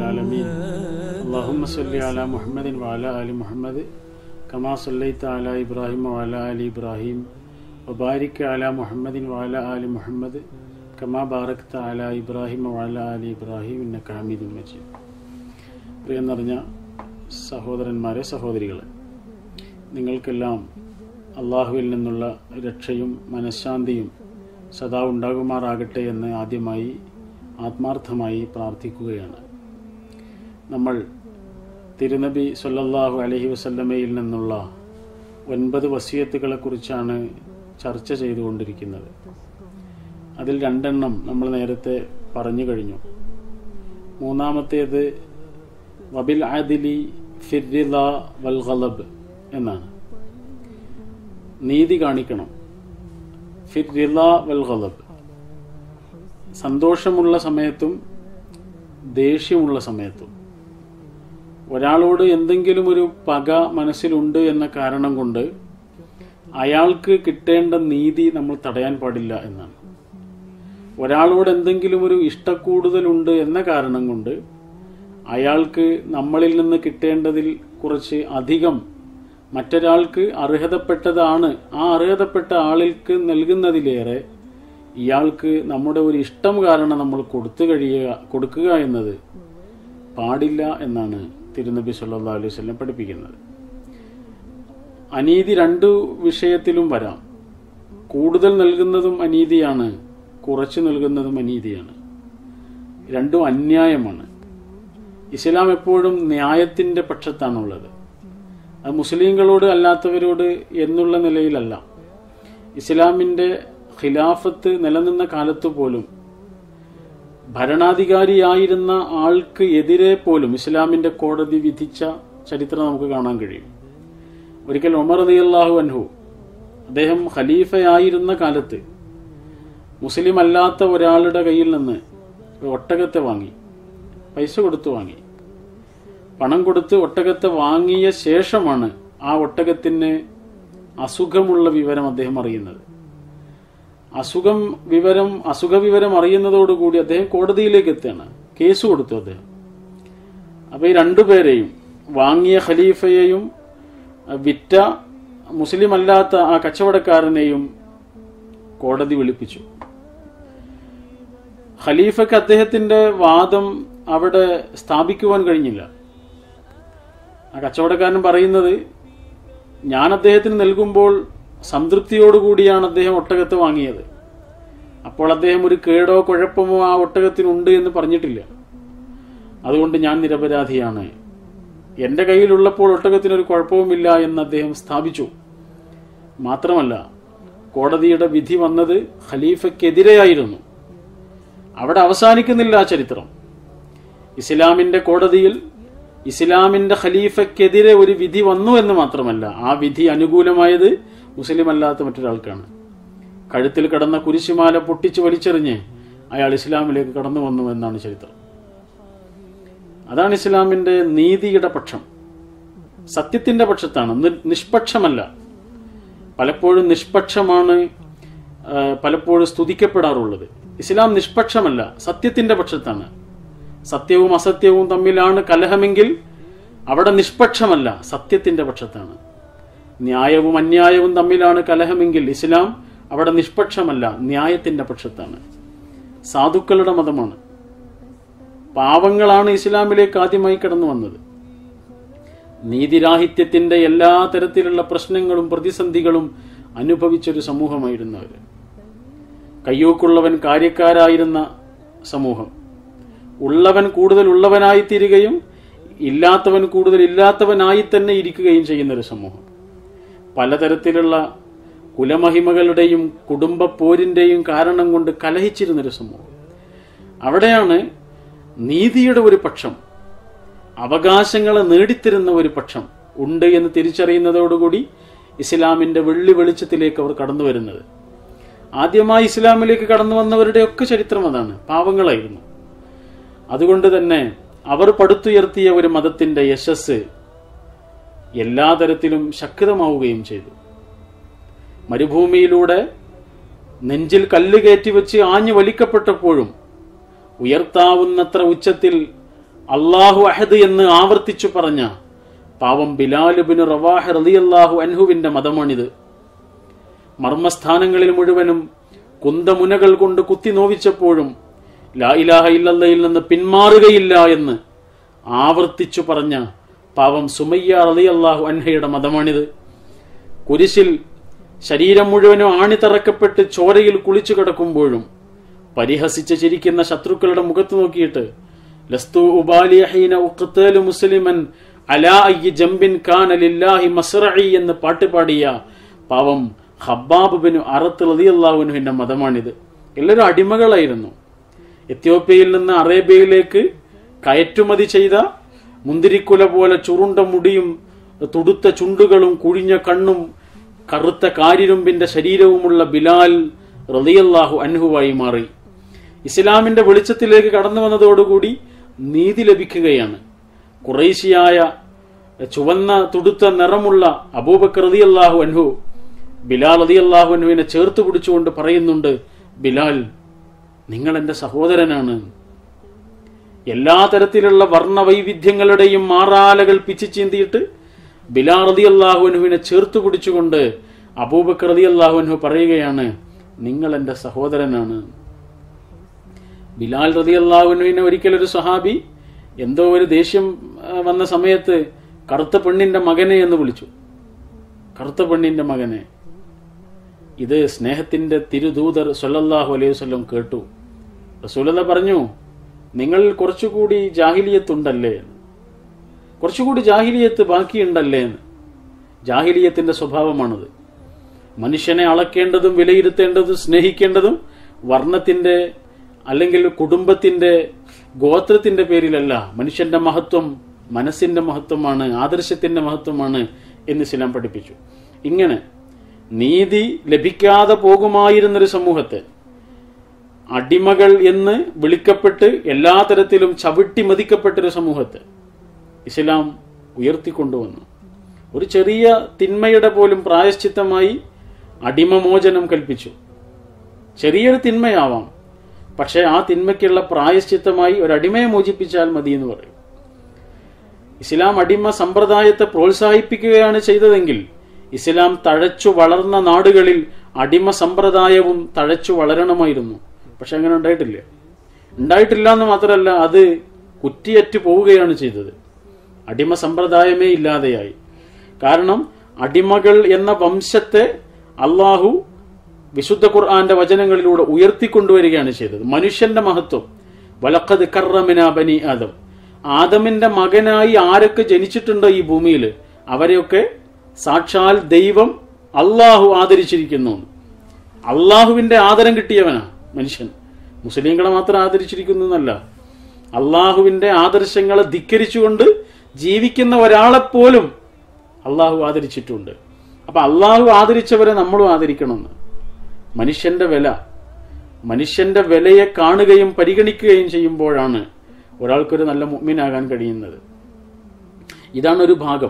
العالمين اللهم صل على محمد وعلى آل محمد كما صليت على إبراهيم وعلى آل إبراهيم وبارك على محمد وعلى آل محمد كما باركت على إبراهيم وعلى آل إبراهيم إنك حميد مجيد പ്രിയം നിറഞ്ഞ സഹോദരന്മാരെ സഹോദരികളെ നിങ്ങൾക്കെല്ലാം അള്ളാഹുവിൽ നിന്നുള്ള രക്ഷയും മനഃശാന്തിയും സദാ ഉണ്ടാകുമാറാകട്ടെ എന്ന് ആദ്യമായി ആത്മാർത്ഥമായി പ്രാർത്ഥിക്കുകയാണ് നമ്മൾ തിരുനബി സല്ലല്ലാഹു അലൈഹി വസല്ലമയിൽ നിന്നുള്ള ഒൻപത് വസിയത്തുകളെക്കുറിച്ചാണ് ചർച്ച ചെയ്തുകൊണ്ടിരിക്കുന്നത് അതിൽ രണ്ടെണ്ണം നമ്മൾ നേരത്തെ പറഞ്ഞു കഴിഞ്ഞു മൂന്നാമത്തേത് വബിൽ ആദിലി ഫിർറില വൽ ഗലബ് എന്നാണ് നീതി കാണിക്കണം ഫിർറില വൽ ഗലബ് സന്തോഷമുള്ള സമയത്തും ദേഷ്യമുള്ള സമയത്തും ഒരാളോട് എന്തെങ്കിലും ഒരു പക മനസ്സിലുണ്ട് എന്ന കാരണം കൊണ്ട് അയാൾക്ക് കിട്ടേണ്ട നീതി നമ്മൾ തടയാൻ പാടില്ല എന്നാണ് ഒരാളോട് എന്തെങ്കിലും ഒരു ഇഷ്ടക്കൂടുതലുണ്ട് എന്ന കാരണം കൊണ്ട് അയാൾക്ക് നമ്മളിൽ നിന്ന് കിട്ടേണ്ടതിൽ കുറച്ച് അധികം മറ്റൊരാൾക്ക് അർഹതപ്പെട്ടതാണ് ആ അർഹതപ്പെട്ട ആൾക്ക് നൽകുന്നതിലേറെ ഇയാൾക്ക് നമ്മുടെ ഒരു ഇഷ്ടം കാരണം നമ്മൾ കൊടുത്തു കഴിയുക കൊടുക്കുക എന്നത് പാടില്ല എന്നാണ് തിരുനബി സല്ലാ അലൈഹി വസല്ലം പഠിപ്പിക്കുന്നത് അനീതി രണ്ടു വിഷയത്തിലും വരാം കൂടുതൽ നൽകുന്നതും അനീതിയാണ് കുറച്ച് നൽകുന്നതും അനീതിയാണ് രണ്ടും അന്യായമാണ് ഇസ്ലാം എപ്പോഴും ന്യായത്തിന്റെ പക്ഷത്താണുള്ളത് അത് മുസ്ലിങ്ങളോട് അല്ലാത്തവരോട് എന്നുള്ള നിലയിലല്ല ഇസ്ലാമിന്റെ ഖിലാഫത്ത് നിലനിന്ന കാലത്ത് പോലും ഭരണാധികാരിയായിരുന്ന ആൾക്ക് എതിരെ പോലും ഇസ്ലാമിന്റെ കോടതി വിധിച്ച ചരിത്രം നമുക്ക് കാണാൻ കഴിയും ഒരിക്കൽ ഉമർ അലിയല്ലാഹു അൻഹു അദ്ദേഹം ഖലീഫയായിരുന്ന കാലത്ത് മുസ്ലിം അല്ലാത്ത ഒരാളുടെ കയ്യിൽ നിന്ന് ഒരു ഒട്ടകത്തെ വാങ്ങി പൈസ കൊടുത്തു വാങ്ങി പണം കൊടുത്ത് ഒട്ടകത്തെ വാങ്ങിയ ശേഷമാണ് ആ ഒട്ടകത്തിന് അസുഖമുള്ള വിവരം അദ്ദേഹം അറിയുന്നത് അസുഖം വിവരം അസുഖ വിവരം അറിയുന്നതോടുകൂടി അദ്ദേഹം കോടതിയിലേക്ക് എത്തുകയാണ് കേസ് കൊടുത്തു അദ്ദേഹം അപ്പൊ ഈ രണ്ടുപേരെയും വാങ്ങിയ ഖലീഫയെയും വിറ്റ മുസ്ലിം അല്ലാത്ത ആ കച്ചവടക്കാരനെയും കോടതി വിളിപ്പിച്ചു ഖലീഫക്ക് അദ്ദേഹത്തിന്റെ വാദം അവിടെ സ്ഥാപിക്കുവാൻ കഴിഞ്ഞില്ല ആ കച്ചവടക്കാരൻ പറയുന്നത് ഞാൻ അദ്ദേഹത്തിന് നൽകുമ്പോൾ സംതൃപ്തിയോടുകൂടിയാണ് അദ്ദേഹം ഒട്ടകത്ത് വാങ്ങിയത് അപ്പോൾ അദ്ദേഹം ഒരു കേടോ കുഴപ്പമോ ആ ഒട്ടകത്തിനുണ്ട് എന്ന് പറഞ്ഞിട്ടില്ല അതുകൊണ്ട് ഞാൻ നിരപരാധിയാണ് എന്റെ കയ്യിലുള്ളപ്പോൾ ഒട്ടകത്തിനൊരു കുഴപ്പവുമില്ല എന്ന് അദ്ദേഹം സ്ഥാപിച്ചു മാത്രമല്ല കോടതിയുടെ വിധി വന്നത് ഖലീഫയ്ക്കെതിരെയായിരുന്നു അവിടെ അവസാനിക്കുന്നില്ല ആ ചരിത്രം ഇസ്ലാമിന്റെ കോടതിയിൽ ഇസ്ലാമിന്റെ ഖലീഫയ്ക്കെതിരെ ഒരു വിധി വന്നു എന്ന് മാത്രമല്ല ആ വിധി അനുകൂലമായത് മുസ്ലിം അല്ലാത്ത മറ്റൊരാൾക്കാണ് കഴുത്തിൽ കിടന്ന കുരിശുമാല പൊട്ടിച്ച് വലിച്ചെറിഞ്ഞ് അയാൾ ഇസ്ലാമിലേക്ക് കടന്നു വന്നു എന്നാണ് ചരിത്രം അതാണ് ഇസ്ലാമിന്റെ നീതിയുടെ പക്ഷം സത്യത്തിന്റെ പക്ഷത്താണ് നിഷ്പക്ഷമല്ല പലപ്പോഴും നിഷ്പക്ഷമാണ് പലപ്പോഴും സ്തുതിക്കപ്പെടാറുള്ളത് ഇസ്ലാം നിഷ്പക്ഷമല്ല സത്യത്തിന്റെ പക്ഷത്താണ് സത്യവും അസത്യവും തമ്മിലാണ് കലഹമെങ്കിൽ അവിടെ നിഷ്പക്ഷമല്ല സത്യത്തിന്റെ പക്ഷത്താണ് ന്യായവും അന്യായവും തമ്മിലാണ് കലഹമെങ്കിൽ ഇസ്ലാം അവിടെ നിഷ്പക്ഷമല്ല ന്യായത്തിന്റെ പക്ഷത്താണ് സാധുക്കളുടെ മതമാണ് പാവങ്ങളാണ് ഇസ്ലാമിലേക്ക് ആദ്യമായി കടന്നു വന്നത് നീതിരാഹിത്യത്തിന്റെ എല്ലാ തരത്തിലുള്ള പ്രശ്നങ്ങളും പ്രതിസന്ധികളും അനുഭവിച്ചൊരു സമൂഹമായിരുന്നു അവര് കയ്യൂക്കുള്ളവൻ കാര്യക്കാരായിരുന്ന സമൂഹം ഉള്ളവൻ കൂടുതൽ ഉള്ളവനായി തീരുകയും ഇല്ലാത്തവൻ കൂടുതൽ ഇല്ലാത്തവനായി തന്നെ ഇരിക്കുകയും ചെയ്യുന്ന ഒരു സമൂഹം പലതരത്തിലുള്ള കുലമഹിമകളുടെയും കുടുംബ പോരിന്റെയും കാരണം കൊണ്ട് കലഹിച്ചിരുന്നൊരു സമൂഹം അവിടെയാണ് നീതിയുടെ ഒരു പക്ഷം അവകാശങ്ങളെ നേടിത്തരുന്ന ഒരു പക്ഷം ഉണ്ട് എന്ന് തിരിച്ചറിയുന്നതോടുകൂടി ഇസ്ലാമിന്റെ വെള്ളി വെളിച്ചത്തിലേക്ക് അവർ കടന്നു വരുന്നത് ആദ്യമായി ഇസ്ലാമിലേക്ക് കടന്നു വന്നവരുടെ ഒക്കെ ചരിത്രം അതാണ് പാവങ്ങളായിരുന്നു അതുകൊണ്ട് തന്നെ അവർ പടുത്തുയർത്തിയ ഒരു മതത്തിന്റെ യശസ് എല്ലാ തരത്തിലും ശക്തമാവുകയും ചെയ്തു മരുഭൂമിയിലൂടെ നെഞ്ചിൽ കല്ല് കയറ്റി വെച്ച് ആഞ്ഞു വലിക്കപ്പെട്ടപ്പോഴും ഉയർത്താവുന്നത്ര ഉച്ചത്തിൽ അള്ളാഹു അഹദ് എന്ന് ആവർത്തിച്ചു പറഞ്ഞ പാവം ബിലാലുബിന് റവാഹ് റളിയല്ലാഹു അൻഹുവിന്റെ മതമാണിത് മർമ്മസ്ഥാനങ്ങളിൽ മുഴുവനും കുന്തമുനകൾ കൊണ്ട് കുത്തി നോവിച്ചപ്പോഴും ലാ ഇലാഹ ഇല്ലല്ലയിൽ നിന്ന് പിന്മാറുകയില്ല എന്ന് ആവർത്തിച്ചു പറഞ്ഞ പാവം സുമയ്യ റളിയല്ലാഹു അൻഹയുടെ മതമാണിത് കുരിശിൽ ശരീരം മുഴുവനും ആണിത്തറക്കപ്പെട്ട് ചോരയിൽ കുളിച്ചു കിടക്കുമ്പോഴും പരിഹസിച്ച് ചിരിക്കുന്ന ശത്രുക്കളുടെ മുഖത്ത് നോക്കിയിട്ട് ലസ്തു ഉബാലിയ ഹീന ഉഖ്തലു മുസ്ലിമൻ അലാ അയ്യ ജംബിൻ കാന ലില്ലാഹി മസ്റഈ എന്ന് പാട്ട് പാടിയ പാവം ഹബ്ബാബ് ബിനു അറത്ത് റളിയല്ലാഹുവിന്റെ മതമാണിത് എല്ലാവരും അടിമകളായിരുന്നു എത്യോപ്യയിൽ നിന്ന് അറേബ്യയിലേക്ക് കയറ്റുമതി ചെയ്ത മുന്തിരിക്കുല പോലെ ചുരുണ്ട മുടിയും തുടുത്ത ചുണ്ടുകളും കുഴിഞ്ഞ കണ്ണും കറുത്ത കാരിരുമ്പിന്റെ ശരീരവുമുള്ള ബിലാൽ റളിയല്ലാഹു അൻഹുവായി മാറി ഇസ്ലാമിന്റെ വെളിച്ചത്തിലേക്ക് കടന്നു വന്നതോടുകൂടി നീതി ലഭിക്കുകയാണ് കുറേശിയായ ചുവന്ന തുടുത്ത നിറമുള്ള അബൂബക്കർ റളിയല്ലാഹു അൻഹു ബിലാൽ റളിയല്ലാഹു അൻഹുവിനെ ചേർത്ത് പിടിച്ചുകൊണ്ട് പറയുന്നുണ്ട് ബിലാൽ നിങ്ങൾ എന്റെ സഹോദരനാണ് എല്ലാ തരത്തിലുള്ള വർണ്ണവൈവിധ്യങ്ങളുടെയും മാറാലകൾ പിച്ചു ചീന്തിയിട്ട് ബിലാ റതി അള്ളാഹുവിനെ ചേർത്ത് പിടിച്ചുകൊണ്ട് അബൂബക്കർ റതി അള്ളാഹുവിനു പറയുകയാണ് നിങ്ങൾ എന്റെ സഹോദരനാണ് ബിലാൽ റതി അള്ളാഹുവിനെ ഒരിക്കലൊരു സഹാബി എന്തോ ഒരു ദേഷ്യം ആ, വന്ന സമയത്ത് കറുത്ത പെണ്ണിന്റെ മകനെ എന്ന് വിളിച്ചു കറുത്ത പെണ്ണിന്റെ മകനെ ഇത് സ്നേഹത്തിന്റെ തിരുദൂതർ സല്ലല്ലാഹു അലൈഹി വസല്ലം കേട്ടു റസൂലത പറഞ്ഞു നിങ്ങൾ കുറച്ചുകൂടി ജാഹിലിയത്തുണ്ടല്ലേ എന്ന് കുറച്ചുകൂടി ജാഹിലിയത്ത് ബാക്കിയുണ്ടല്ലേ എന്ന് ജാഹിലിയത്തിന്റെ സ്വഭാവമാണത് മനുഷ്യനെ അളക്കേണ്ടതും വിലയിരുത്തേണ്ടതും സ്നേഹിക്കേണ്ടതും വർണ്ണത്തിന്റെ അല്ലെങ്കിൽ കുടുംബത്തിന്റെ ഗോത്രത്തിന്റെ പേരിലല്ല മനുഷ്യന്റെ മഹത്വം മനസ്സിന്റെ മഹത്വമാണ് ആദർശത്തിന്റെ മഹത്വമാണ് എന്ന് ഇസ്ലാം പഠിപ്പിച്ചു ഇങ്ങനെ നീതി ലഭിക്കാതെ പോകുമായിരുന്നൊരു സമൂഹത്തെ അടിമകൾ എന്ന് വിളിക്കപ്പെട്ട് എല്ലാ തരത്തിലും ചവിട്ടി മതിക്കപ്പെട്ടൊരു സമൂഹത്തെ ഇസ്ലാം ഉയർത്തിക്കൊണ്ടുവന്നു ഒരു ചെറിയ തിന്മയുടെ പോലും പ്രായശ്ചിത്തമായി അടിമമോചനം കൽപ്പിച്ചു ചെറിയൊരു തിന്മയാവാം പക്ഷെ ആ തിന്മയ്ക്കുള്ള പ്രായശ്ചിത്തമായി ഒരു അടിമയെ മോചിപ്പിച്ചാൽ മതി എന്ന് പറയും ഇസ്ലാം അടിമ സമ്പ്രദായത്തെ പ്രോത്സാഹിപ്പിക്കുകയാണ് ചെയ്തതെങ്കിൽ ഇസ്ലാം തഴച്ചു വളർന്ന നാടുകളിൽ അടിമ സമ്പ്രദായവും തഴച്ചു വളരണമായിരുന്നു പക്ഷെ അങ്ങനെ ഉണ്ടായിട്ടില്ല ഉണ്ടായിട്ടില്ല എന്ന് മാത്രമല്ല അത് കുറ്റിയറ്റു പോവുകയാണ് ചെയ്തത് അടിമ സമ്പ്രദായമേ ഇല്ലാതെയായി കാരണം അടിമകൾ എന്ന വംശത്തെ അള്ളാഹു വിശുദ്ധ ഖുർആന്റെ വചനങ്ങളിലൂടെ ഉയർത്തിക്കൊണ്ടുവരികയാണ് ചെയ്തത് മനുഷ്യന്റെ മഹത്വം വലക്കത് കറമിന ബനി ആദം ആദമിന്റെ മകനായി ആരൊക്കെ ജനിച്ചിട്ടുണ്ടോ ഈ ഭൂമിയിൽ അവരെയൊക്കെ സാക്ഷാൽ ദൈവം അള്ളാഹു ആദരിച്ചിരിക്കുന്നു അള്ളാഹുവിന്റെ ആദരം കിട്ടിയവനാ മനുഷ്യൻ മുസ്ലിങ്ങളെ മാത്രം ആദരിച്ചിരിക്കുന്നു എന്നല്ല അള്ളാഹുവിന്റെ ആദർശങ്ങളെ ധിക്കരിച്ചുകൊണ്ട് ജീവിക്കുന്ന ഒരാളെപ്പോലും അള്ളാഹു ആദരിച്ചിട്ടുണ്ട് അപ്പൊ അള്ളാഹു ആദരിച്ചവരെ നമ്മളും ആദരിക്കണമെന്ന് മനുഷ്യന്റെ വില മനുഷ്യന്റെ വിലയെ കാണുകയും പരിഗണിക്കുകയും ചെയ്യുമ്പോഴാണ് ഒരാൾക്കൊരു നല്ല മുഗ്മിനാകാൻ കഴിയുന്നത് ഇതാണ് ഒരു ഭാഗം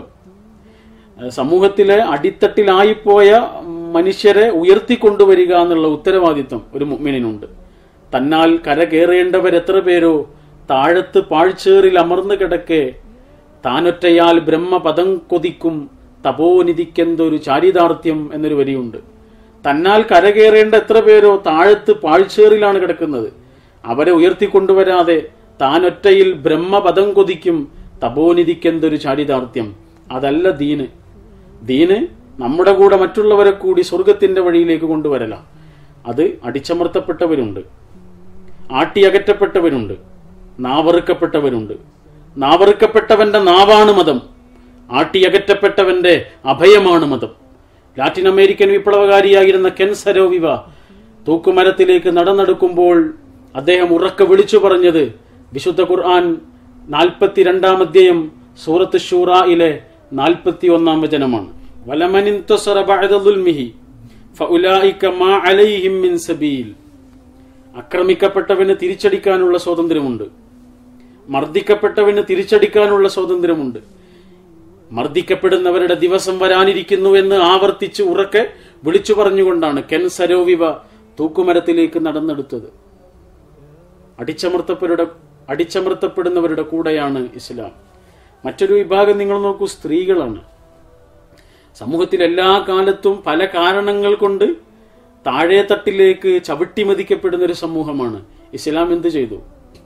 ഏഹ് സമൂഹത്തിലെ അടിത്തട്ടിലായിപ്പോയ മനുഷ്യരെ ഉയർത്തിക്കൊണ്ടുവരിക എന്നുള്ള ഉത്തരവാദിത്വം ഒരു മുഗ്മിനുണ്ട് തന്നാൽ കരകയറേണ്ടവർ എത്ര പേരോ താഴത്ത് പാഴ്ചേറിൽ അമർന്നു കിടക്കെ താനൊറ്റയാൽ ബ്രഹ്മപദം കൊതിക്കും തപോനിധിക്കെന്തൊരു ചാരിതാർത്ഥ്യം എന്നൊരു വരിയുണ്ട് തന്നാൽ കരകയറേണ്ട എത്ര പേരോ താഴത്ത് പാഴ്ചേറിലാണ് കിടക്കുന്നത് അവരെ ഉയർത്തിക്കൊണ്ടുവരാതെ താനൊറ്റയിൽ ബ്രഹ്മപദം കൊതിക്കും തപോനിധിക്കെന്തൊരു ചാരിതാർത്ഥ്യം അതല്ല ദീന് ദീന് നമ്മുടെ കൂടെ മറ്റുള്ളവരെ കൂടി സ്വർഗത്തിന്റെ വഴിയിലേക്ക് കൊണ്ടുവരല അത് അടിച്ചമർത്തപ്പെട്ടവരുണ്ട് ആട്ടിയകറ്റപ്പെട്ടവരുണ്ട് നാവറുക്കപ്പെട്ടവരുണ്ട് നാവറുക്കപ്പെട്ടവന്റെ നാവാണ് മതം ആട്ടിയകറ്റപ്പെട്ടവന്റെ അഭയമാണ് മതം ലാറ്റിൻ അമേരിക്കൻ വിപ്ലവകാരിയായിരുന്ന കെൻ സരോവിവ തൂക്കുമരത്തിലേക്ക് നടന്നെടുക്കുമ്പോൾ അദ്ദേഹം ഉറക്കെ വിളിച്ചു പറഞ്ഞത് വിശുദ്ധ ഖുർആൻ നാൽപ്പത്തിരണ്ടാം അധ്യായം സൂറത്ത് ഷൂറയിലെ നാൽപ്പത്തി ഒന്നാം വചനമാണ് വലമനിൻ തസറ ബഅദ ദുൽമിഹി ഫഉലായിക മാ അലൈഹിം മിൻ സബീൽ ആക്രമിക്കപ്പെട്ടവന് തിരിച്ചടിക്കാനുള്ള സ്വാതന്ത്ര്യമുണ്ട് മർദ്ദിക്കപ്പെട്ടവന് തിരിച്ചടിക്കാനുള്ള സ്വാതന്ത്ര്യമുണ്ട് മർദ്ദിക്കപ്പെടുന്നവരുടെ ദിവസം വരാനിരിക്കുന്നു എന്ന് ആവർത്തിച്ച് ഉറക്കെ വിളിച്ചു പറഞ്ഞുകൊണ്ടാണ് കെൻ സരോവിവ തൂക്കുമരത്തിലേക്ക് നടന്നെടുത്തത് അടിച്ചമർത്തപ്പരുടെ അടിച്ചമർത്തപ്പെടുന്നവരുടെ കൂടെയാണ് ഇസ്ലാം മറ്റൊരു വിഭാഗം നിങ്ങൾ നോക്കൂ സ്ത്രീകളാണ് സമൂഹത്തിൽ എല്ലാ കാലത്തും പല കാരണങ്ങൾ കൊണ്ട് താഴെ തട്ടിലേക്ക് ചവിട്ടിമതിക്കപ്പെടുന്ന ഒരു സമൂഹമാണ് ഇസ്ലാം എന്ത് ചെയ്തു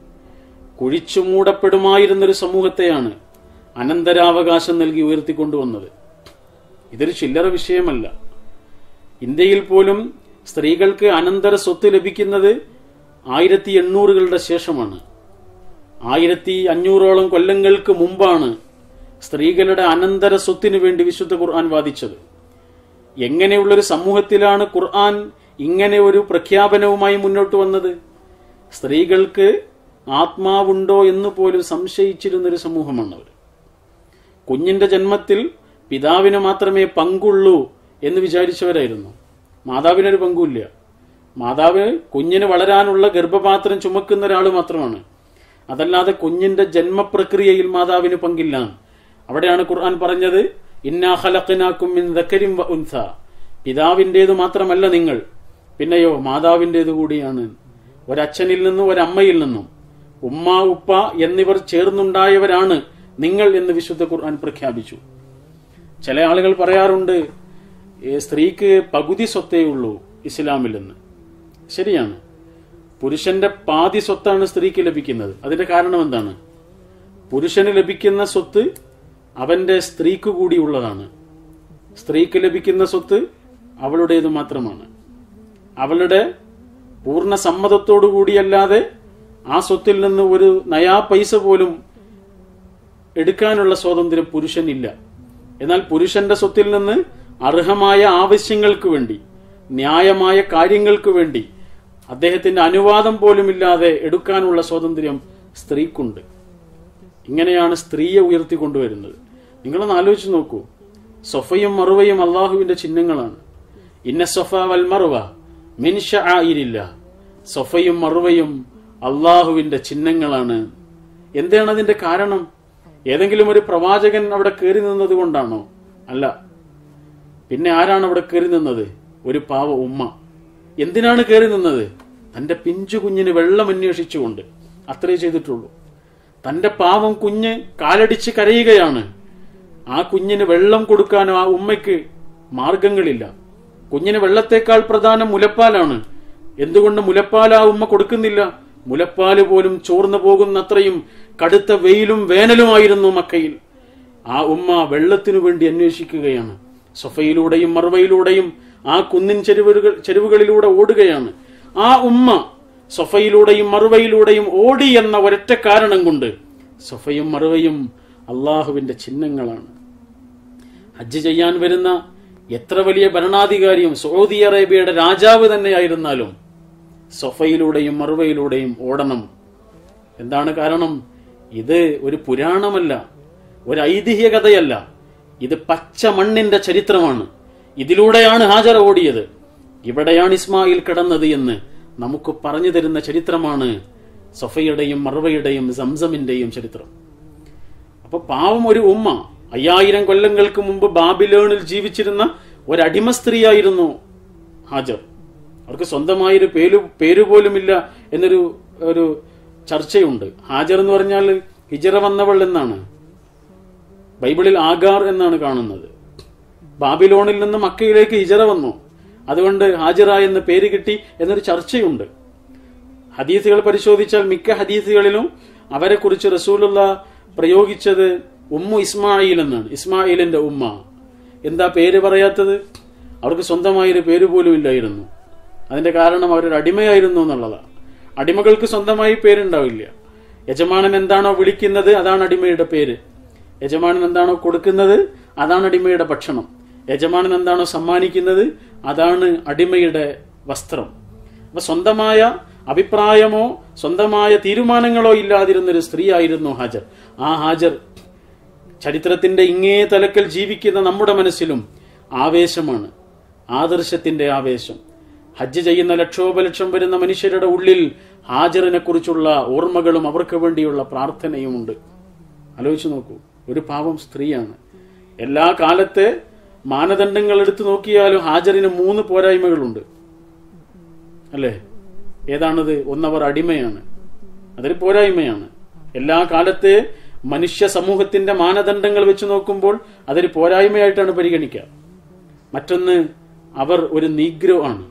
കുഴിച്ചു മൂടപ്പെടുമായിരുന്നൊരു സമൂഹത്തെയാണ് അനന്തരാവകാശം നൽകി ഉയർത്തിക്കൊണ്ടുവന്നത് ഇതൊരു ചില്ലറ വിഷയമല്ല ഇന്ത്യയിൽ പോലും സ്ത്രീകൾക്ക് അനന്തര സ്വത്ത് ലഭിക്കുന്നത് ആയിരത്തി എണ്ണൂറുകളുടെ ശേഷമാണ് ആയിരത്തി അഞ്ഞൂറോളം കൊല്ലങ്ങൾക്ക് മുമ്പാണ് സ്ത്രീകളുടെ അനന്തര സ്വത്തിനു വേണ്ടി വിശുദ്ധ ഖുർആൻ വാദിച്ചത് എങ്ങനെയുള്ളൊരു സമൂഹത്തിലാണ് ഖുർആൻ ഇങ്ങനെ ഒരു പ്രഖ്യാപനവുമായി മുന്നോട്ട് വന്നത് സ്ത്രീകൾക്ക് ആത്മാവുണ്ടോ എന്ന് പോലും സംശയിച്ചിരുന്നൊരു സമൂഹമാണ് അവർ കുഞ്ഞിന്റെ ജന്മത്തിൽ പിതാവിന് മാത്രമേ പങ്കുള്ളൂ എന്ന് വിചാരിച്ചവരായിരുന്നു മാതാവിനൊരു പങ്കുമില്ല മാതാവ് കുഞ്ഞിന് വളരാനുള്ള ഗർഭപാത്രം ചുമക്കുന്ന ഒരാൾ മാത്രമാണ് അതല്ലാതെ കുഞ്ഞിന്റെ ജന്മപ്രക്രിയയിൽ മാതാവിന് പങ്കില്ല അവിടെയാണ് ഖുർആൻ പറഞ്ഞത് ഇന്നാ ഖലഖനാക്കും മിൻ ദക്കരിം വ ഉൻസ പിതാവിൻ്റേത് മാത്രമല്ല നിങ്ങൾ പിന്നെയോ മാതാവിൻ്റേത് കൂടിയാണ് ഒരച്ഛനിൽ നിന്നും ഒരമ്മയിൽ നിന്നും ഉമ്മ ഉപ്പ എന്നിവർ ചേർന്നുണ്ടായവരാണ് നിങ്ങൾ എന്ന് വിശുദ്ധ ഖുർആൻ പ്രഖ്യാപിച്ചു ചില ആളുകൾ പറയാറുണ്ട് "ഏ, സ്ത്രീക്ക് പകുതി സ്വത്തേ ഉള്ളൂ ഇസ്ലാമിൽ നിന്ന് ശരിയാണ് പുരുഷന്റെ പാതി സ്വത്താണ് സ്ത്രീക്ക് ലഭിക്കുന്നത് അതിന്റെ കാരണം എന്താണ് പുരുഷന് ലഭിക്കുന്ന സ്വത്ത് അവന്റെ സ്ത്രീക്ക് കൂടി ഉള്ളതാണ് സ്ത്രീക്ക് ലഭിക്കുന്ന സ്വത്ത് അവളുടേത് മാത്രമാണ് അവളുടെ പൂർണ്ണ സമ്മതത്തോടു കൂടിയല്ലാതെ ആ സ്വത്തിൽ നിന്ന് ഒരു നയാ പൈസ പോലും എടുക്കാനുള്ള സ്വാതന്ത്ര്യം പുരുഷനില്ല എന്നാൽ പുരുഷന്റെ സ്വത്തിൽ നിന്ന് അർഹമായ ആവശ്യങ്ങൾക്ക് വേണ്ടി ന്യായമായ കാര്യങ്ങൾക്ക് വേണ്ടി അദ്ദേഹത്തിന്റെ അനുവാദം പോലുമില്ലാതെ എടുക്കാനുള്ള സ്വാതന്ത്ര്യം സ്ത്രീക്കുണ്ട് ഇങ്ങനെയാണ് സ്ത്രീയെ ഉയർത്തിക്കൊണ്ടുവരുന്നത് നിങ്ങളൊന്ന് ആലോചിച്ച് നോക്കൂ സൊഫയും മറുവയും അള്ളാഹുവിന്റെ ചിഹ്നങ്ങളാണ് ഇന്ന സൊഫ വൽ മറുവ മിൻഷ ആയിരില്ല സൊഫയും മറുവയും അള്ളാഹുവിന്റെ ചിഹ്നങ്ങളാണ് എന്താണ് അതിന്റെ കാരണം ഏതെങ്കിലും ഒരു പ്രവാചകൻ അവിടെ കയറി നിന്നത് കൊണ്ടാണോ അല്ല പിന്നെ ആരാണ് അവിടെ കയറി നിന്നത് ഒരു പാവ ഉമ്മ എന്തിനാണ് കയറി നിന്നത് തന്റെ പിഞ്ചു കുഞ്ഞിന് വെള്ളം അന്വേഷിച്ചുകൊണ്ട് അത്രേ ചെയ്തിട്ടുള്ളൂ തന്റെ പാവം കുഞ്ഞ് കാലടിച്ച് കരയുകയാണ് ആ കുഞ്ഞിന് വെള്ളം കൊടുക്കാനോ ആ ഉമ്മയ്ക്ക് മാർഗങ്ങളില്ല കുഞ്ഞിന് വെള്ളത്തേക്കാൾ പ്രധാനം മുലപ്പാലാണ് എന്തുകൊണ്ട് മുലപ്പാൽ ആ ഉമ്മ കൊടുക്കുന്നില്ല മുലപ്പാല് പോലും ചോർന്നു പോകുന്നത്രയും കടുത്ത വെയിലും വേനലുമായിരുന്നു മക്കയിൽ ആ ഉമ്മ വെള്ളത്തിനു വേണ്ടി അന്വേഷിക്കുകയാണ് സൊഫയിലൂടെയും മറുവയിലൂടെയും ആ കുന്നിൻ ചെരുവുകൾ ചെരുവുകളിലൂടെ ഓടുകയാണ് ആ ഉമ്മ സൊഫയിലൂടെയും മറുവയിലൂടെയും ഓടി എന്ന ഒരൊറ്റ കാരണം കൊണ്ട് സൊഫയും മറുവയും അള്ളാഹുവിന്റെ ചിഹ്നങ്ങളാണ് ഹജ്ജ് ചെയ്യാൻ വരുന്ന എത്ര വലിയ ഭരണാധികാരിയും സൗദി അറേബ്യയുടെ രാജാവ് തന്നെയായിരുന്നാലും സൊഫയിലൂടെയും മറുവയിലൂടെയും ഓടണം എന്താണ് കാരണം ഇത് ഒരു പുരാണമല്ല ഒരു ഐതിഹ്യ കഥയല്ല ഇത് പച്ച മണ്ണിന്റെ ചരിത്രമാണ് ഇതിലൂടെയാണ് ഹാജർ ഓടിയത് ഇവിടെയാണ് ഇസ്മായിൽ കിടന്നത് എന്ന് നമുക്ക് പറഞ്ഞു തരുന്ന ചരിത്രമാണ് സൊഫയുടെയും മറുവയുടെയും സംസമിന്റെയും ചരിത്രം അപ്പൊ പാവം ഒരു ഉമ്മ അയ്യായിരം കൊല്ലങ്ങൾക്ക് മുമ്പ് ബാബിലോണിൽ ജീവിച്ചിരുന്ന ഒരടിമ സ്ത്രീയായിരുന്നു ഹാജർ അവർക്ക് സ്വന്തമായൊരു പേര് പേര് പോലുമില്ല എന്നൊരു ഒരു ചർച്ചയുണ്ട് ഹാജർ എന്ന് പറഞ്ഞാൽ ഹിജറ വന്നവൾ എന്നാണ് ബൈബിളിൽ ആഗാർ എന്നാണ് കാണുന്നത് ബാബിലോണിൽ നിന്ന് മക്കയിലേക്ക് ഹിജറ വന്നു അതുകൊണ്ട് ഹാജിറ എന്ന പേര് കിട്ടി എന്നൊരു ചർച്ചയുണ്ട് ഹദീസുകൾ പരിശോധിച്ചാൽ മിക്ക ഹദീസുകളിലും അവരെ കുറിച്ച് റസൂലുള്ള പ്രയോഗിച്ചത് ഉമ്മു ഇസ്മായിൽ എന്നാണ് ഇസ്മായിലിന്റെ ഉമ്മ എന്താ പേര് പറയാത്തത് അവർക്ക് സ്വന്തമായൊരു പേര് പോലും ഇല്ലായിരുന്നു അതിന്റെ കാരണം അവരൊരു അടിമയായിരുന്നു എന്നുള്ളതാണ് അടിമകൾക്ക് സ്വന്തമായി പേരുണ്ടാവില്ല യജമാനൻ എന്താണോ വിളിക്കുന്നത് അതാണ് അടിമയുടെ പേര് യജമാനൻ എന്താണോ കൊടുക്കുന്നത് അതാണ് അടിമയുടെ ഭക്ഷണം യജമാനൻ എന്താണോ സമ്മാനിക്കുന്നത് അതാണ് അടിമയുടെ വസ്ത്രം അപ്പൊ സ്വന്തമായ അഭിപ്രായമോ സ്വന്തമായ തീരുമാനങ്ങളോ ഇല്ലാതിരുന്നൊരു സ്ത്രീ ആയിരുന്നു ഹാജർ ആ ഹാജർ ചരിത്രത്തിന്റെ ഇങ്ങേ തലക്കൽ ജീവിക്കുന്ന നമ്മുടെ മനസ്സിലും ആവേശമാണ് ആദർശത്തിന്റെ ആവേശം ഹജ്ജ് ചെയ്യുന്ന ലക്ഷോപലക്ഷം വരുന്ന മനുഷ്യരുടെ ഉള്ളിൽ ഹാജറിനെ കുറിച്ചുള്ള ഓർമ്മകളും അവർക്ക് വേണ്ടിയുള്ള പ്രാർത്ഥനയുമുണ്ട് ആലോചിച്ചു നോക്കൂ ഒരു പാവം സ്ത്രീയാണ് എല്ലാ കാലത്തെ മാനദണ്ഡങ്ങൾ എടുത്തു നോക്കിയാലും ഹാജറിന് മൂന്ന് പോരായ്മകളുണ്ട് അല്ലേ ഏതാണത് ഒന്നവർ അടിമയാണ് അതൊരു പോരായ്മയാണ് എല്ലാ കാലത്തെ മനുഷ്യ സമൂഹത്തിന്റെ മാനദണ്ഡങ്ങൾ വെച്ച് നോക്കുമ്പോൾ അതൊരു പോരായ്മയായിട്ടാണ് പരിഗണിക്കുക മറ്റൊന്ന് അവർ ഒരു നീഗ്രോ ആണ്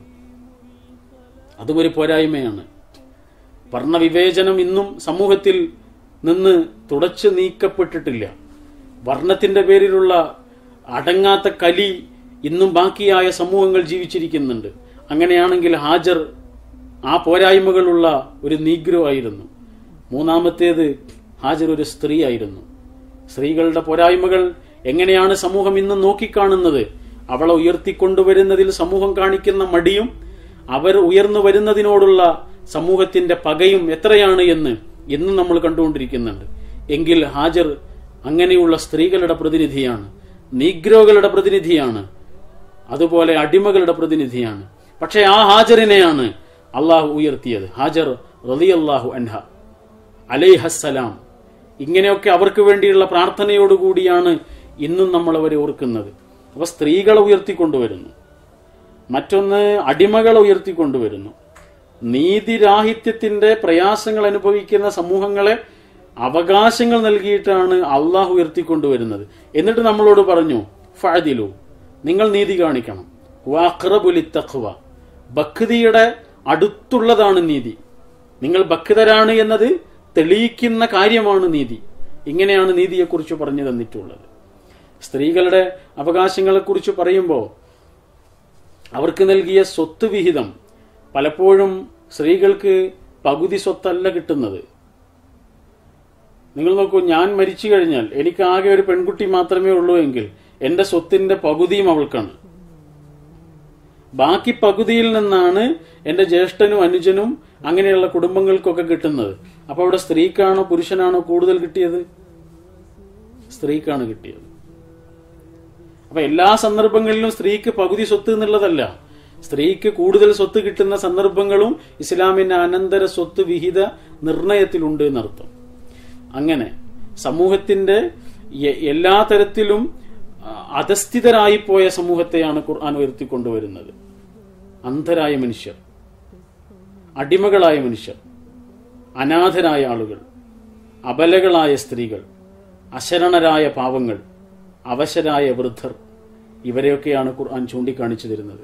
അതും ഒരു പോരായ്മയാണ് വർണ്ണവിവേചനം ഇന്നും സമൂഹത്തിൽ നിന്ന് തുടച്ചു നീക്കപ്പെട്ടിട്ടില്ല വർണ്ണത്തിന്റെ പേരിലുള്ള അടങ്ങാത്ത കലി ഇന്നും ബാക്കിയായ സമൂഹങ്ങൾ ജീവിച്ചിരിക്കുന്നുണ്ട് അങ്ങനെയാണെങ്കിൽ ഹാജർ ആ പോരായ്മകളുള്ള ഒരു നീഗ്രോ ആയിരുന്നു മൂന്നാമത്തേത് ഹാജർ ഒരു സ്ത്രീ ആയിരുന്നു സ്ത്രീകളുടെ പോരായ്മകൾ എങ്ങനെയാണ് സമൂഹം ഇന്ന് നോക്കിക്കാണുന്നത് അവളെ ഉയർത്തിക്കൊണ്ടുവരുന്നതിൽ സമൂഹം കാണിക്കുന്ന മടിയും അവർ ഉയർന്നു വരുന്നതിനോടുള്ള സമൂഹത്തിന്റെ പകയും എത്രയാണ് എന്ന് ഇന്നും നമ്മൾ കണ്ടുകൊണ്ടിരിക്കുന്നുണ്ട് എങ്കിൽ ഹാജർ അങ്ങനെയുള്ള സ്ത്രീകളുടെ പ്രതിനിധിയാണ് നീഗ്രോകളുടെ പ്രതിനിധിയാണ് അതുപോലെ അടിമകളുടെ പ്രതിനിധിയാണ് പക്ഷെ ആ ഹാജറിനെയാണ് അള്ളാഹു ഉയർത്തിയത് ഹാജർ റളിയല്ലാഹു അൻഹ അലൈഹസ്സലാം ഇങ്ങനെയൊക്കെ അവർക്ക് വേണ്ടിയുള്ള പ്രാർത്ഥനയോടുകൂടിയാണ് ഇന്നും നമ്മൾ അവരെ ഓർക്കുന്നത് അപ്പൊ സ്ത്രീകളെ ഉയർത്തിക്കൊണ്ടുവരുന്നു മറ്റൊന്ന് അടിമകളെ ഉയർത്തിക്കൊണ്ടുവരുന്നു നീതിരാഹിത്യത്തിന്റെ പ്രയാസങ്ങൾ അനുഭവിക്കുന്ന സമൂഹങ്ങളെ അവകാശങ്ങൾ നൽകിയിട്ടാണ് അള്ളാഹു ഉയർത്തിക്കൊണ്ടുവരുന്നത് എന്നിട്ട് നമ്മളോട് പറഞ്ഞു ഫഅദിലു നിങ്ങൾ നീതി കാണിക്കണം വാഖ്റബുലി തഖ്വ ഭക്തിയുടെ അടുത്തുള്ളതാണ് നീതി നിങ്ങൾ ഭക്തരാണ് എന്നത് തെളിയിക്കുന്ന കാര്യമാണ് നീതി ഇങ്ങനെയാണ് നീതിയെക്കുറിച്ച് പറഞ്ഞു തന്നിട്ടുള്ളത് സ്ത്രീകളുടെ അവകാശങ്ങളെക്കുറിച്ച് പറയുമ്പോൾ അവർക്ക് നൽകിയ സ്വത്ത് വിഹിതം പലപ്പോഴും സ്ത്രീകൾക്ക് പകുതി സ്വത്തല്ല കിട്ടുന്നത് നിങ്ങൾ നോക്കൂ ഞാൻ മരിച്ചു കഴിഞ്ഞാൽ എനിക്ക് ആകെ ഒരു പെൺകുട്ടി മാത്രമേ ഉള്ളൂ എങ്കിൽ എന്റെ സ്വത്തിന്റെ പകുതിയും അവൾക്കാണ് ബാക്കി പകുതിയിൽ നിന്നാണ് എന്റെ ജ്യേഷ്ഠനും അനുജനും അങ്ങനെയുള്ള കുടുംബങ്ങൾക്കൊക്കെ കിട്ടുന്നത് അപ്പൊ അവിടെ സ്ത്രീക്കാണോ പുരുഷനാണോ കൂടുതൽ കിട്ടിയത് സ്ത്രീക്കാണ് കിട്ടിയത് അപ്പൊ എല്ലാ സന്ദർഭങ്ങളിലും സ്ത്രീക്ക് പകുതി സ്വത്ത് എന്നുള്ളതല്ല സ്ത്രീക്ക് കൂടുതൽ സ്വത്ത് കിട്ടുന്ന സന്ദർഭങ്ങളും ഇസ്ലാമിന്റെ അനന്തര സ്വത്ത് വിഹിത നിർണയത്തിലുണ്ട് എന്നർത്ഥം അങ്ങനെ സമൂഹത്തിന്റെ എ- എല്ലാ തരത്തിലും ആ, അധസ്ഥിതരായി പോയ സമൂഹത്തെയാണ് ഖുർആൻ ഉയർത്തിക്കൊണ്ടുവരുന്നത് അന്ധരായ മനുഷ്യർ അടിമകളായ മനുഷ്യർ അനാഥരായ ആളുകൾ അബലകളായ സ്ത്രീകൾ അശരണരായ പാവങ്ങൾ അവശരായ വൃദ്ധർ ഇവരെയൊക്കെയാണ് ഖുർആൻ ചൂണ്ടിക്കാണിച്ചു തരുന്നത്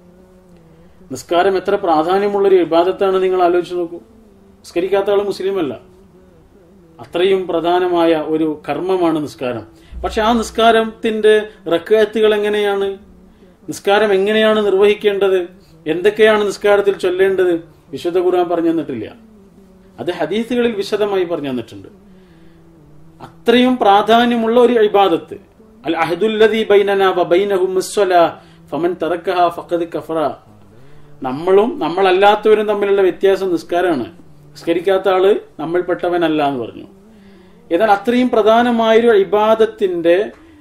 നിസ്കാരം എത്ര പ്രാധാന്യമുള്ളൊരു വിവാദത്താണ് നിങ്ങൾ ആലോചിച്ച് നോക്കൂ നിസ്കരിക്കാത്ത ആൾ മുസ്ലിമല്ല അത്രയും പ്രധാനമായ ഒരു കർമ്മമാണ് നിസ്കാരം പക്ഷെ ആ നിസ്കാരത്തിന്റെ റക്കയത്തുകൾ എങ്ങനെയാണ് നിസ്കാരം എങ്ങനെയാണ് നിർവഹിക്കേണ്ടത് എന്തൊക്കെയാണ് നിസ്കാരത്തിൽ ചൊല്ലേണ്ടത് വിശുദ്ധ ഖുർആൻ പറഞ്ഞു തന്നിട്ടില്ല അത് ഹദീസുകളിൽ വിശദമായി പറഞ്ഞു തന്നിട്ടുണ്ട് അത്രയും പ്രാധാന്യമുള്ള ഒരു ഇബാദത്ത് അൽ അഹദുല്ലദി ബൈനന വ ബൈനഹും അസ്സലാ ഫമൻ തറക്കഹ ഫഖദ് കഫറ നമ്മളും നമ്മളല്ലാത്തവരും തമ്മിലുള്ള വ്യത്യാസം നിസ്കാരമാണ് നിസ്കരിക്കാത്ത ആള് നമ്മൾപ്പെട്ടവനല്ല എന്ന് പറഞ്ഞു എന്നാൽ അത്രയും പ്രധാനമായൊരു ഇബാദത്തിന്റെ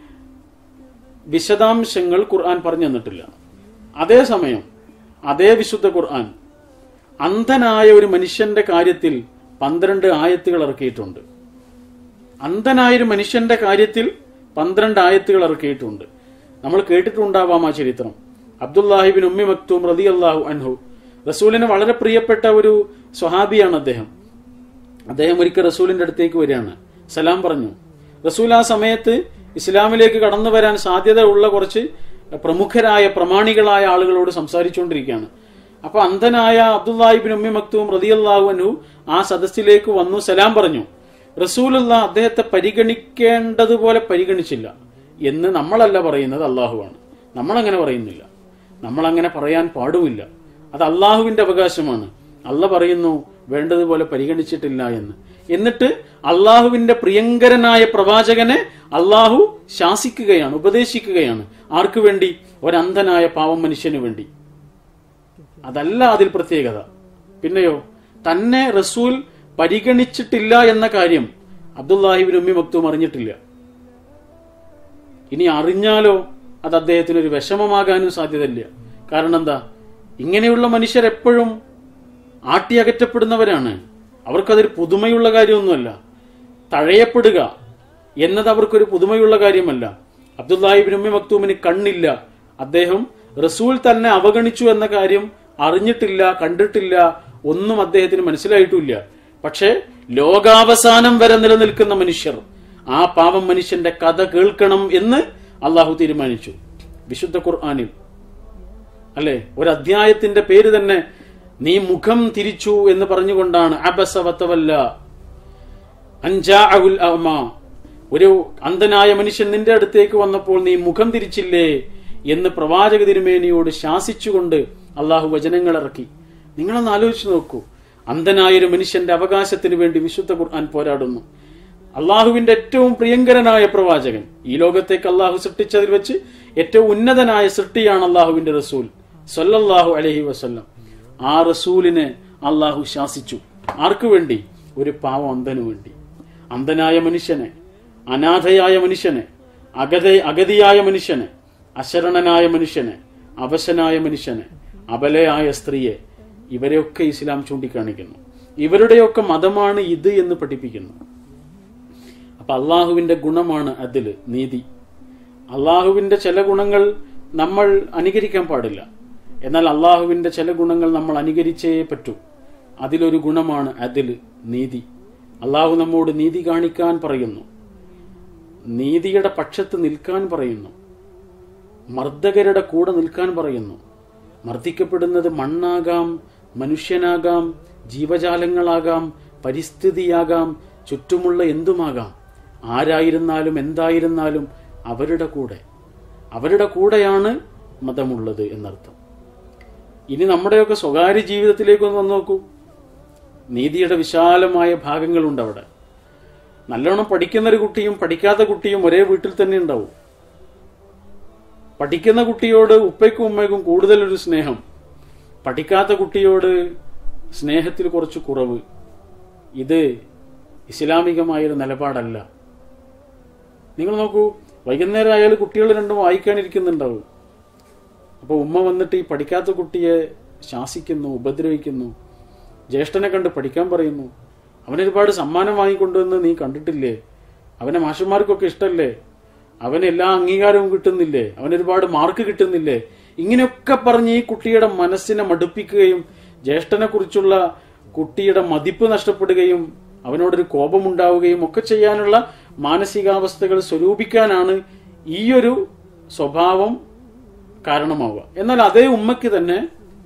വിശദാംശങ്ങൾ ഖുർആൻ പറഞ്ഞു തന്നിട്ടില്ല അതേസമയം അതേ വിശുദ്ധ ഖുർആൻ അന്ധനായ ഒരു മനുഷ്യന്റെ കാര്യത്തിൽ പന്ത്രണ്ട് ആയത്തുകൾ ഇറക്കിയിട്ടുണ്ട് അന്ധനായ ഒരു മനുഷ്യന്റെ കാര്യത്തിൽ പന്ത്രണ്ട് ആയത്തുകൾ ഇറക്കിയിട്ടുണ്ട് നമ്മൾ കേട്ടിട്ടുണ്ടാവാം ആ ചരിത്രം അബ്ദുല്ലാഹിബിൻ ഉമ്മി മക്തൂം റതി അള്ളാഹു അൻഹു റസൂലിന് വളരെ പ്രിയപ്പെട്ട ഒരു സ്വഹാബിയാണ് അദ്ദേഹം അദ്ദേഹം ഒരിക്കൽ റസൂലിന്റെ അടുത്തേക്ക് വരികയാണ് സലാം പറഞ്ഞു റസൂൽ ആ സമയത്ത് ഇസ്ലാമിലേക്ക് കടന്നു വരാൻ സാധ്യത ഉള്ള കുറച്ച് പ്രമുഖരായ പ്രമാണികളായ ആളുകളോട് സംസാരിച്ചുകൊണ്ടിരിക്കുകയാണ് അപ്പൊ അന്ധനായ അബ്ദുല്ലാഹിബിൻ ഉമ്മി മക്തൂം റതിയല്ലാഹു അൻഹു ആ സദസ്സിലേക്ക് വന്നു സലാം പറഞ്ഞു റസൂലുള്ള അദ്ദേഹത്തെ പരിഗണിക്കേണ്ടതുപോലെ പരിഗണിച്ചില്ല എന്ന് നമ്മളല്ല പറയുന്നത് അള്ളാഹുവാണ് നമ്മളങ്ങനെ പറയുന്നില്ല നമ്മളങ്ങനെ പറയാൻ പാടുമില്ല അത് അള്ളാഹുവിന്റെ അവകാശമാണ് അല്ല പറയുന്നു വേണ്ടതുപോലെ പരിഗണിച്ചിട്ടില്ല എന്ന് എന്നിട്ട് അള്ളാഹുവിന്റെ പ്രിയങ്കരനായ പ്രവാചകനെ അള്ളാഹു ശാസിക്കുകയാണ് ഉപദേശിക്കുകയാണ് ആർക്കു വേണ്ടി ഒരന്ധനായ പാവം മനുഷ്യന് വേണ്ടി അതല്ല അതിൽ പ്രത്യേകത പിന്നെയോ തന്നെ റസൂൽ പരിഗണിച്ചിട്ടില്ല എന്ന കാര്യം അബ്ദുല്ലാഹിബിൻ ഉമ്മി മക്തൂം അറിഞ്ഞിട്ടില്ല ഇനി അറിഞ്ഞാലോ അത് അദ്ദേഹത്തിന് ഒരു വിഷമമാകാനും സാധ്യതയില്ല കാരണം എന്താ ഇങ്ങനെയുള്ള മനുഷ്യർ എപ്പോഴും ആട്ടിയകറ്റപ്പെടുന്നവരാണ് അവർക്കതൊരു പുതുമയുള്ള കാര്യമൊന്നുമല്ല തഴയപ്പെടുക എന്നത് അവർക്കൊരു പുതുമയുള്ള കാര്യമല്ല അബ്ദുല്ലാഹിബിൻ ഉമ്മി മക്തൂമിന് കണ്ണില്ല അദ്ദേഹം റസൂൽ തന്നെ അവഗണിച്ചു എന്ന കാര്യം അറിഞ്ഞിട്ടില്ല കണ്ടിട്ടില്ല ഒന്നും അദ്ദേഹത്തിന് മനസ്സിലായിട്ടുമില്ല പക്ഷേ ലോകാവസാനം വരെ നിലനിൽക്കുന്ന മനുഷ്യർ ആ പാവം മനുഷ്യന്റെ കഥ കേൾക്കണം എന്ന് അള്ളാഹു തീരുമാനിച്ചു വിശുദ്ധ ഖുർആാനിൽ അല്ലെ ഒരു അധ്യായത്തിന്റെ പേര് തന്നെ നീ മുഖം തിരിച്ചു എന്ന് പറഞ്ഞുകൊണ്ടാണ് അബസവത്തവല്ല അഞ്ചാഅുൽ അഅ്മ. ഒരു അന്ധനായ മനുഷ്യൻ നിന്റെ അടുത്തേക്ക് വന്നപ്പോൾ നീ മുഖം തിരിച്ചില്ലേ എന്ന് പ്രവാചക തിരുമേനിയോട് ശാസിച്ചുകൊണ്ട് അള്ളാഹു വചനങ്ങൾ ഇറക്കി നിങ്ങളൊന്ന് ആലോചിച്ചു നോക്കൂ അന്ധനായ ഒരു മനുഷ്യന്റെ അവകാശത്തിന് വേണ്ടി വിശുദ്ധ ഖുർആൻ പോരാടുന്നു അള്ളാഹുവിന്റെ ഏറ്റവും പ്രിയങ്കരനായ പ്രവാചകൻ ഈ ലോകത്തേക്ക് അള്ളാഹു സൃഷ്ടിച്ചതിൽ വെച്ച് ഏറ്റവും ഉന്നതനായ സൃഷ്ടിയാണ് അള്ളാഹുവിന്റെ റസൂൽ സല്ലല്ലാഹു അലഹി വസല്ലം ആ റസൂലിനെ അള്ളാഹു ശാസിച്ചു ആർക്കു വേണ്ടി ഒരു പാവം അന്ധനു വേണ്ടി അന്ധനായ മനുഷ്യനെ അനാഥയായ മനുഷ്യനെ അഗത അഗതിയായ മനുഷ്യനെ അശരണനായ മനുഷ്യനെ അവശനായ മനുഷ്യനെ അബലയായ സ്ത്രീയെ ഇവരെയൊക്കെ ഇസ്ലാം ചൂണ്ടിക്കാണിക്കുന്നു ഇവരുടെയൊക്കെ മതമാണ് ഇത് എന്ന് പഠിപ്പിക്കുന്നു അപ്പൊ അള്ളാഹുവിന്റെ ഗുണമാണ് അതില് നീതി അള്ളാഹുവിന്റെ ചില ഗുണങ്ങൾ നമ്മൾ അനുകരിക്കാൻ പാടില്ല എന്നാൽ അള്ളാഹുവിന്റെ ചില ഗുണങ്ങൾ നമ്മൾ അനുകരിച്ചേ പറ്റൂ അതിലൊരു ഗുണമാണ് അതില് നീതി അള്ളാഹു നമ്മോട് നീതി കാണിക്കാൻ പറയുന്നു നീതിയുടെ പക്ഷത്ത് നിൽക്കാൻ പറയുന്നു മർദ്ദകരുടെ കൂടെ നിൽക്കാൻ പറയുന്നു മർദ്ദിക്കപ്പെടുന്നത് മണ്ണാകാം മനുഷ്യനാകാം ജീവജാലങ്ങളാകാം പരിസ്ഥിതിയാകാം ചുറ്റുമുള്ള എന്തുമാകാം ആരായിരുന്നാലും എന്തായിരുന്നാലും അവരുടെ കൂടെ അവരുടെ കൂടെയാണ് മതമുള്ളത് എന്നർത്ഥം ഇനി നമ്മുടെയൊക്കെ സ്വകാര്യ ജീവിതത്തിലേക്ക് ഒന്ന് വന്നു നോക്കൂ നീതിയുടെ വിശാലമായ ഭാഗങ്ങളുണ്ട് അവിടെ നല്ലോണം പഠിക്കുന്ന ഒരു കുട്ടിയും പഠിക്കാത്ത കുട്ടിയും ഒരേ വീട്ടിൽ തന്നെ ഉണ്ടാവും പഠിക്കുന്ന കുട്ടിയോട് ഉപ്പയ്ക്കും ഉമ്മയ്ക്കും കൂടുതലൊരു സ്നേഹം പഠിക്കാത്ത കുട്ടിയോട് സ്നേഹത്തിൽ കുറച്ച് കുറവ് ഇത് ഇസ്ലാമികമായൊരു നിലപാടല്ല നിങ്ങൾ നോക്കൂ വൈകുന്നേരം ആയാലും കുട്ടികൾ രണ്ടും വായിക്കാനിരിക്കുന്നുണ്ടാവും അപ്പോൾ ഉമ്മ വന്നിട്ട് ഈ പഠിക്കാത്ത കുട്ടിയെ ശാസിക്കുന്നു ഉപദ്രവിക്കുന്നു ജ്യേഷ്ഠനെ കണ്ട് പഠിക്കാൻ പറയുന്നു അവനൊരുപാട് സമ്മാനം വാങ്ങിക്കൊണ്ടുവന്ന് നീ കണ്ടിട്ടില്ലേ അവനെ മാഷന്മാർക്കൊക്കെ ഇഷ്ടല്ലേ അവന് എല്ലാ അംഗീകാരവും കിട്ടുന്നില്ലേ അവനൊരുപാട് മാർക്ക് കിട്ടുന്നില്ലേ ഇങ്ങനെയൊക്കെ പറഞ്ഞ് ഈ കുട്ടിയുടെ മനസ്സിനെ മടുപ്പിക്കുകയും ജ്യേഷ്ഠനെ കുറിച്ചുള്ള കുട്ടിയുടെ മതിപ്പ് നഷ്ടപ്പെടുകയും അവനോടൊരു കോപമുണ്ടാവുകയും ഒക്കെ ചെയ്യാനുള്ള മാനസികാവസ്ഥകൾ സ്വരൂപിക്കാനാണ് ഈയൊരു സ്വഭാവം കാരണമാവുക എന്നാൽ അതേ ഉമ്മയ്ക്ക് തന്നെ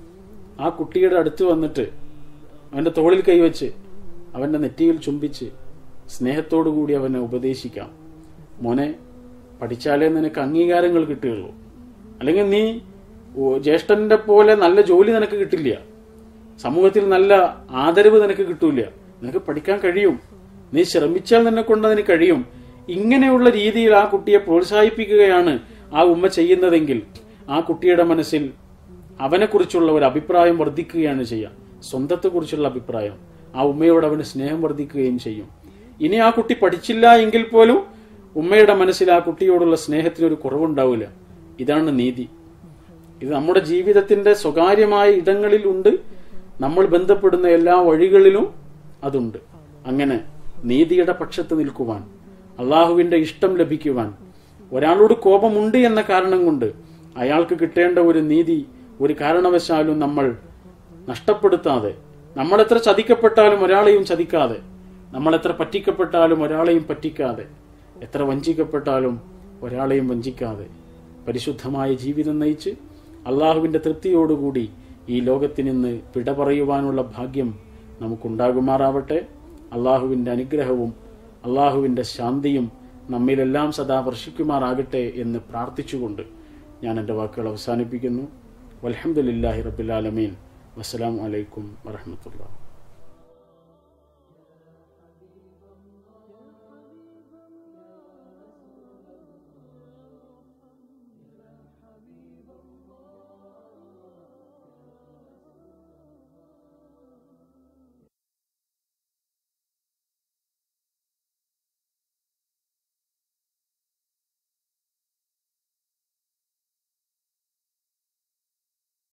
ആ കുട്ടിയുടെ അടുത്ത് വന്നിട്ട് അവന്റെ തോളിൽ കൈവച്ച് അവന്റെ നെറ്റിയിൽ ചുംബിച്ച് സ്നേഹത്തോടു കൂടി അവനെ ഉപദേശിക്കാം മോനെ പഠിച്ചാലേ നിനക്ക് അംഗീകാരങ്ങൾ കിട്ടുകയുള്ളൂ അല്ലെങ്കിൽ നീ ഓ- ജ്യേഷ്ഠന്റെ പോലെ നല്ല ജോലി നിനക്ക് കിട്ടില്ല സമൂഹത്തിൽ നല്ല ആദരവ് നിനക്ക് കിട്ടൂല നിനക്ക് പഠിക്കാൻ കഴിയും നീ ശ്രമിച്ചാൽ നിന്നെ കൊണ്ട് അതിന് കഴിയും ഇങ്ങനെയുള്ള രീതിയിൽ ആ കുട്ടിയെ പ്രോത്സാഹിപ്പിക്കുകയാണ് ആ ഉമ്മ ചെയ്യുന്നതെങ്കിൽ ആ കുട്ടിയുടെ മനസ്സിൽ അവനെക്കുറിച്ചുള്ള ഒരു അഭിപ്രായം വർദ്ധിക്കുകയാണ് ചെയ്യുക സ്വന്തത്തെക്കുറിച്ചുള്ള അഭിപ്രായം ആ ഉമ്മയോട് അവന് സ്നേഹം വർദ്ധിക്കുകയും ചെയ്യും ഇനി ആ കുട്ടി പഠിച്ചില്ല എങ്കിൽ പോലും ഉമ്മയുടെ മനസ്സിൽ ആ കുട്ടിയോടുള്ള സ്നേഹത്തിന് ഒരു കുറവുണ്ടാവില്ല ഇതാണ് നീതി ഇത് നമ്മുടെ ജീവിതത്തിന്റെ സ്വകാര്യമായ ഇടങ്ങളിൽ ഉണ്ട് നമ്മൾ ബന്ധപ്പെടുന്ന എല്ലാ വഴികളിലും അതുണ്ട് അങ്ങനെ നീതിയുടെ പക്ഷത്ത് നിൽക്കുവാൻ അള്ളാഹുവിന്റെ ഇഷ്ടം ലഭിക്കുവാൻ ഒരാളോട് കോപമുണ്ട് എന്ന കാരണം കൊണ്ട് അയാൾക്ക് കിട്ടേണ്ട ഒരു നീതി ഒരു കാരണവശാലും നമ്മൾ നഷ്ടപ്പെടുത്താതെ നമ്മൾ എത്ര ചതിക്കപ്പെട്ടാലും ഒരാളെയും ചതിക്കാതെ നമ്മൾ എത്ര പറ്റിക്കപ്പെട്ടാലും ഒരാളെയും പറ്റിക്കാതെ എത്ര വഞ്ചിക്കപ്പെട്ടാലും ഒരാളെയും വഞ്ചിക്കാതെ പരിശുദ്ധമായ ജീവിതം നയിച്ച് അള്ളാഹുവിന്റെ തൃപ്തിയോടുകൂടി ഈ ലോകത്തിൽ നിന്ന് വിട പറയുവാനുള്ള ഭാഗ്യം നമുക്കുണ്ടാകുമാറാവട്ടെ അള്ളാഹുവിന്റെ അനുഗ്രഹവും അള്ളാഹുവിന്റെ ശാന്തിയും നമ്മിലെല്ലാം സദാ വർഷിക്കുമാറാകട്ടെ എന്ന് പ്രാർത്ഥിച്ചുകൊണ്ട് ഞാൻ എൻ്റെ വാക്കുകൾ അവസാനിപ്പിക്കുന്നു വലഹമുല്ലാഹി റബുലാലമീൻ വസ്സലാം അലൈക്കും വറഹമത്തുള്ള